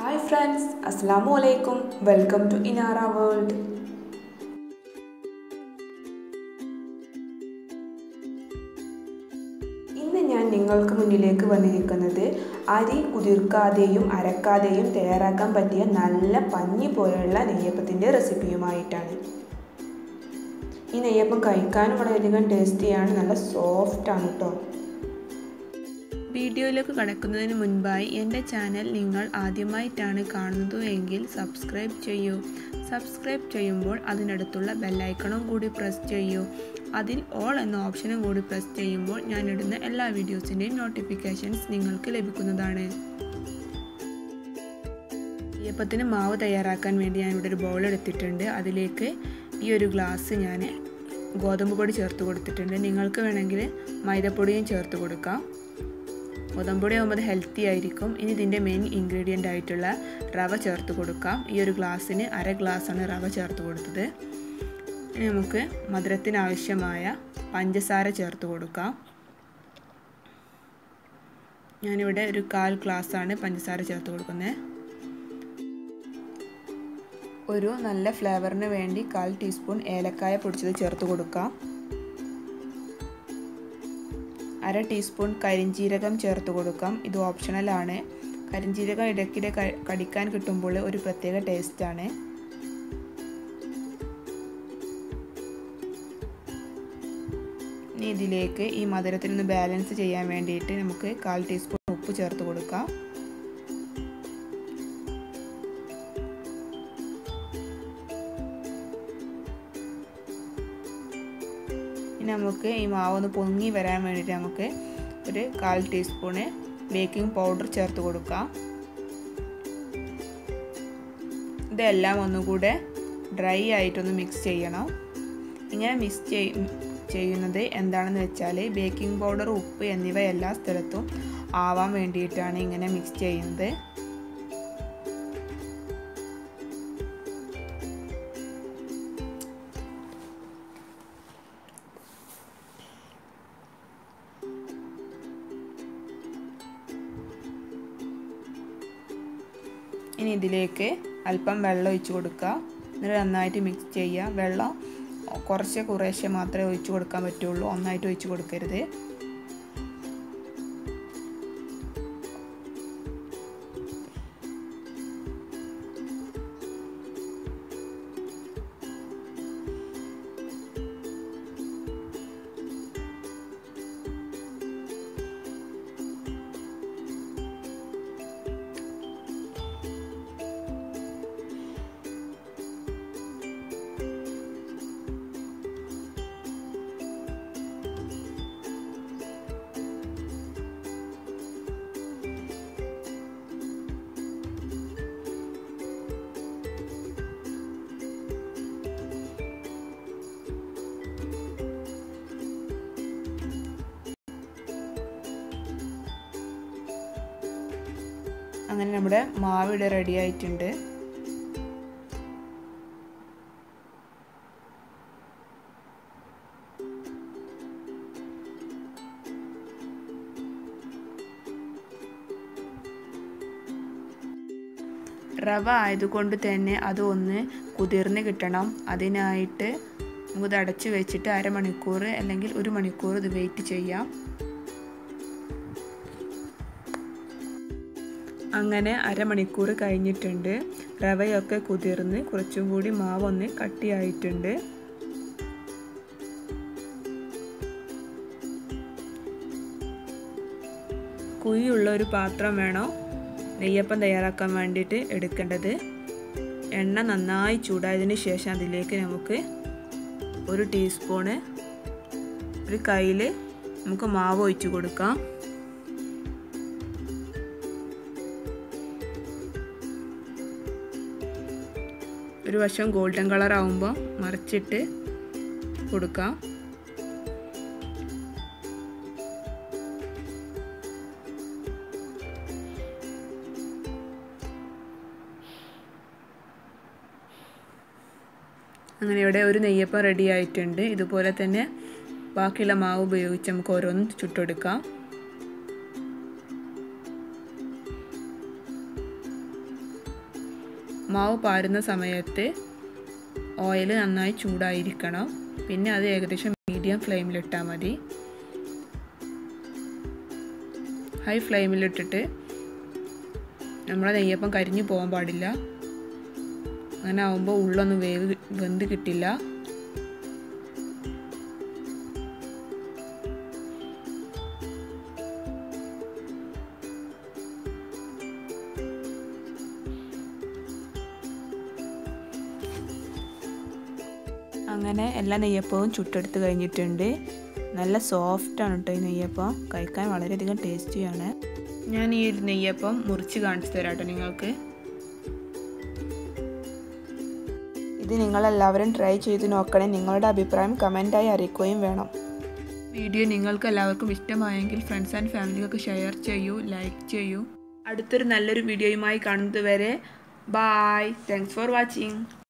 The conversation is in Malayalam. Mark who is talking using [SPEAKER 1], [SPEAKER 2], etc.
[SPEAKER 1] ഹായ് ഫ്രണ്ട്സ് അസ്സാം വലൈക്കും വെൽക്കം ടു ഇനാറ വേൾഡ് ഇന്ന് ഞാൻ നിങ്ങൾക്ക് മുന്നിലേക്ക് വന്നിരിക്കുന്നത് അരി കുതിർക്കാതെയും അരക്കാതെയും തയ്യാറാക്കാൻ പറ്റിയ നല്ല പഞ്ഞി പോലെയുള്ള നെയ്യപ്പത്തിൻ്റെ റെസിപ്പിയുമായിട്ടാണ് ഈ നെയ്യപ്പം കഴിക്കാനും വളരെയധികം ടേസ്റ്റിയാണ് നല്ല സോഫ്റ്റാണ് കേട്ടോ
[SPEAKER 2] വീഡിയോയിലേക്ക് കടക്കുന്നതിന് മുൻപായി എൻ്റെ ചാനൽ നിങ്ങൾ ആദ്യമായിട്ടാണ് കാണുന്നത് എങ്കിൽ സബ്സ്ക്രൈബ് ചെയ്യൂ സബ്സ്ക്രൈബ് ചെയ്യുമ്പോൾ അതിനടുത്തുള്ള ബെല്ലൈക്കണും കൂടി പ്രസ് ചെയ്യൂ അതിൽ ഓൾ എന്ന ഓപ്ഷനും കൂടി പ്രസ് ചെയ്യുമ്പോൾ ഞാനിടുന്ന എല്ലാ വീഡിയോസിൻ്റെയും നോട്ടിഫിക്കേഷൻസ് നിങ്ങൾക്ക് ലഭിക്കുന്നതാണ് നെയ്യപ്പത്തിന് മാവ് തയ്യാറാക്കാൻ വേണ്ടി ഞാനിവിടെ ഒരു ബൗൾ എടുത്തിട്ടുണ്ട് അതിലേക്ക് ഈ ഒരു ഗ്ലാസ് ഞാൻ ഗോതമ്പ് പൊടി ചേർത്ത് കൊടുത്തിട്ടുണ്ട് നിങ്ങൾക്ക് വേണമെങ്കിൽ മൈദപ്പൊടിയും ചേർത്ത് കൊടുക്കാം ഗോതമ്പൊടി ആകുമ്പോൾ ഹെൽത്തി ആയിരിക്കും ഇനി ഇതിൻ്റെ മെയിൻ ഇൻഗ്രീഡിയൻ്റ് ആയിട്ടുള്ള റവ ചേർത്ത് കൊടുക്കാം ഈ ഒരു ഗ്ലാസ്സിന് അര ഗ്ലാസ്സാണ് റവ ചേർത്ത് കൊടുത്തത് ഇനി നമുക്ക് മധുരത്തിന് ആവശ്യമായ പഞ്ചസാര ചേർത്ത് കൊടുക്കാം ഞാനിവിടെ ഒരു കാൽ ഗ്ലാസ്സാണ് പഞ്ചസാര ചേർത്ത് കൊടുക്കുന്നത് ഒരു നല്ല ഫ്ലേവറിന് വേണ്ടി കാൽ ടീസ്പൂൺ ഏലക്കായ പൊടിച്ചത് ചേർത്ത് കൊടുക്കാം അര ടീസ്പൂൺ കരിഞ്ജീരകം ചേർത്ത് കൊടുക്കാം ഇത് ഓപ്ഷണലാണ് കരിഞ്ജീരകം ഇടയ്ക്കിടെ കടിക്കാൻ കിട്ടുമ്പോൾ ഒരു പ്രത്യേക ടേസ്റ്റാണ് ഇനി ഇതിലേക്ക് ഈ മധുരത്തിൽ നിന്ന് ബാലൻസ് ചെയ്യാൻ വേണ്ടിയിട്ട് നമുക്ക് കാൽ ടീസ്പൂൺ ഉപ്പ് ചേർത്ത് കൊടുക്കാം ഇനി നമുക്ക് ഈ മാവ് ഒന്ന് പൊങ്ങി വരാൻ വേണ്ടിയിട്ട് നമുക്ക് ഒരു കാൽ ടീസ്പൂണ് ബേക്കിംഗ് പൗഡർ ചേർത്ത് കൊടുക്കാം ഇതെല്ലാം ഒന്നുകൂടെ ഡ്രൈ ആയിട്ടൊന്ന് മിക്സ് ചെയ്യണം ഇങ്ങനെ മിക്സ് ചെയ്യുന്നത് എന്താണെന്ന് വെച്ചാൽ ബേക്കിംഗ് പൗഡർ ഉപ്പ് എന്നിവ എല്ലാ സ്ഥലത്തും ആവാൻ വേണ്ടിയിട്ടാണ് ഇങ്ങനെ മിക്സ് ചെയ്യുന്നത് ഇനി ഇതിലേക്ക് അല്പം വെള്ളം ഒഴിച്ചു കൊടുക്കുക എന്നിട്ട് നന്നായിട്ട് മിക്സ് ചെയ്യുക വെള്ളം കുറച്ച് കുറേശ്ശെ മാത്രമേ ഒഴിച്ചു കൊടുക്കാൻ പറ്റുള്ളൂ ഒന്നായിട്ട് ഒഴിച്ചു കൊടുക്കരുത് അങ്ങനെ നമ്മുടെ മാവ് ഇവിടെ റെഡി ആയിട്ടുണ്ട് റവ ആയതുകൊണ്ട് തന്നെ അത് ഒന്ന് കുതിർന്ന് കിട്ടണം അതിനായിട്ട് നമുക്കിത് അടച്ചു വെച്ചിട്ട് അരമണിക്കൂർ അല്ലെങ്കിൽ ഒരു മണിക്കൂർ ഇത് വെയിറ്റ് ചെയ്യാം അങ്ങനെ അരമണിക്കൂർ കഴിഞ്ഞിട്ടുണ്ട് റവയൊക്കെ കുതിർന്ന് കുറച്ചും കൂടി മാവൊന്ന് കട്ടിയായിട്ടുണ്ട് കുഴിയുള്ള ഒരു പാത്രം വേണം നെയ്യപ്പം തയ്യാറാക്കാൻ വേണ്ടിയിട്ട് എടുക്കേണ്ടത് എണ്ണ നന്നായി ചൂടായതിന് ശേഷം അതിലേക്ക് നമുക്ക് ഒരു ടീസ്പൂണ് ഒരു കയ്യിൽ നമുക്ക് മാവ് ഒഴിച്ചു കൊടുക്കാം ഒരു വശം ഗോൾഡൻ കളർ ആകുമ്പോൾ മറിച്ചിട്ട് കൊടുക്കാം അങ്ങനെ ഇവിടെ ഒരു നെയ്യപ്പം റെഡി ആയിട്ടുണ്ട് ഇതുപോലെ തന്നെ ബാക്കിയുള്ള മാവ് ഉപയോഗിച്ച് നമുക്ക് ഓരോന്നും ചുട്ടെടുക്കാം മാവ് പാരുന്ന സമയത്ത് ഓയിൽ നന്നായി ചൂടായിരിക്കണം പിന്നെ അത് ഏകദേശം മീഡിയം ഫ്ലെയിമിലിട്ടാൽ മതി ഹൈ ഫ്ലെയിമിലിട്ടിട്ട് നമ്മളെ നെയ്യപ്പം കരിഞ്ഞു പോകാൻ പാടില്ല അങ്ങനെ ആവുമ്പോൾ ഉള്ളൊന്നും വേവ് വെന്ത് കിട്ടില്ല അങ്ങനെ എല്ലാ നെയ്യപ്പവും ചുട്ടെടുത്ത് കഴിഞ്ഞിട്ടുണ്ട് നല്ല സോഫ്റ്റാണ് കേട്ടോ ഈ നെയ്യപ്പം കഴിക്കാൻ വളരെയധികം ടേസ്റ്റിയാണ് ഞാൻ ഈ ഒരു നെയ്യപ്പം മുറിച്ച് കാണിച്ചു തരാം കേട്ടോ നിങ്ങൾക്ക്
[SPEAKER 1] ഇത് നിങ്ങളെല്ലാവരും ട്രൈ ചെയ്ത് നോക്കണേ നിങ്ങളുടെ അഭിപ്രായം കമൻറ്റായി അറിയിക്കുകയും വേണം
[SPEAKER 2] വീഡിയോ നിങ്ങൾക്ക് എല്ലാവർക്കും ഇഷ്ടമായെങ്കിൽ ഫ്രണ്ട്സ് ആൻഡ് ഫാമിലിക്കൊക്കെ ഷെയർ ചെയ്യൂ ലൈക്ക് ചെയ്യൂ അടുത്തൊരു നല്ലൊരു വീഡിയോയുമായി കാണുന്നത് വരെ ബായ് താങ്ക്സ് ഫോർ വാച്ചിങ്